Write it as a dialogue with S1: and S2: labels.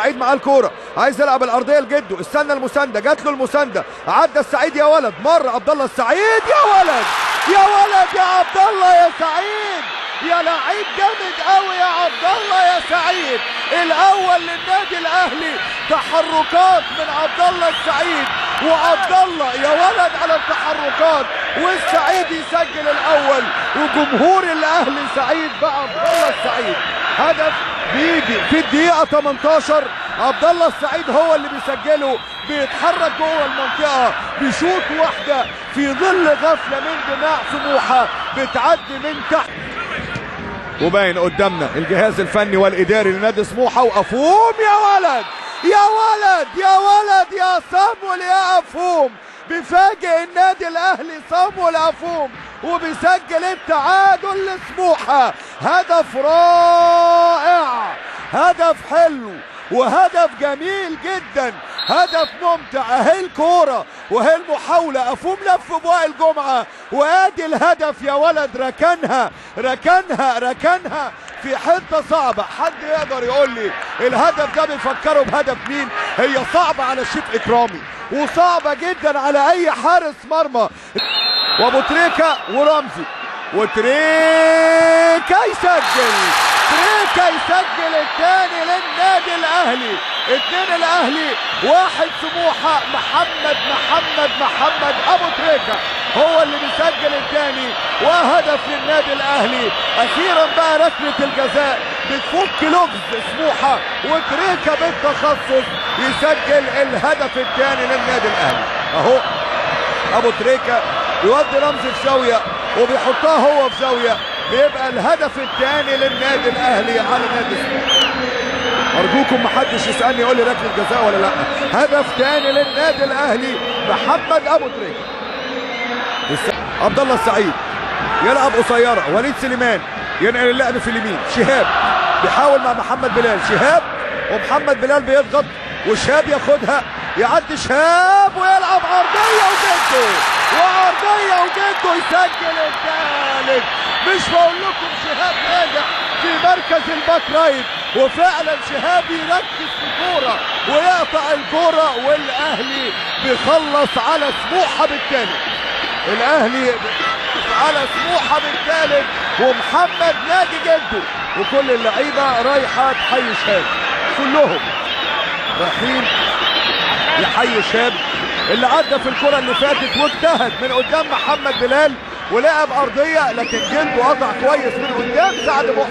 S1: سعيد مع الكوره عايز يلعب الارضيه لجده استنى المسانده جات له المسانده عدى السعيد يا ولد مر عبد الله السعيد يا ولد يا ولد يا عبد الله يا سعيد يا لعيب جامد قوي يا عبد الله يا سعيد الاول للنادي الاهلي تحركات من عبد الله السعيد وعبد الله يا ولد على التحركات والسعيد يسجل الاول وجمهور الاهلي سعيد بعبد الله السعيد هدف بيجي في الدقيقه 18 عبد الله السعيد هو اللي بيسجله بيتحرك جوه المنطقه بيشوط واحده في ظل غفله من دماء سموحه بتعدي من تحت وباين قدامنا الجهاز الفني والاداري لنادي سموحه وافوم يا ولد يا ولد يا ولد يا صامول يا افوم بيفاجئ النادي الاهلي صامول افوم وبيسجل التعادل لسموحه هدف رائع هدف حلو وهدف جميل جدا هدف ممتع اهي الكوره واهي المحاوله افوم لف بواقي الجمعه وادي الهدف يا ولد ركنها ركنها ركنها في حته صعبه حد يقدر يقول لي الهدف ده بيفكروا بهدف مين هي صعبه على شيف اكرامي وصعبه جدا على اي حارس مرمى وابو تريكه ورمزي وتريكه يسجل تريكه يسجل الثاني للنادي الاهلي اتنين الاهلي واحد سموحه محمد محمد محمد ابو تريكه هو اللي بيسجل الثاني وهدف للنادي الاهلي اخيرا بقى ركله الجزاء بتفك لغز سموحه وتريكه بالتخصص يسجل الهدف الثاني للنادي الاهلي اهو ابو تريكه يودي رمزي في زاويه وبيحطها هو في زاويه بيبقى الهدف الثاني للنادي الاهلي على نادي سموحه ارجوكم محدش يسالني يقول لي ركله جزاء ولا لا هدف ثاني للنادي الاهلي محمد ابو تريكه عبد الله السعيد يلعب قصيره وليد سليمان ينقل اللعب في اليمين شهاب بيحاول مع محمد بلال شهاب ومحمد بلال بيضغط وشهاب ياخدها يعدي شهاب ويلعب عرضيه وجده وعرضيه وجده يسجل الثالث مش بقول لكم شهاب ناجح في مركز الباك رايت وفعلا شهاب يركز في الكوره ويقطع الكوره والاهلي بيخلص على سموحه بالثالث الاهلي على سموحه بالثالث ومحمد نادي جده وكل اللعيبه رايحه تحيي شهاب كلهم رايحين يحيي شاب اللي عدى في الكره اللي فاتت واجتهد من قدام محمد بلال ولعب ارضيه لكن جلده قطع كويس من قدام سعد محسن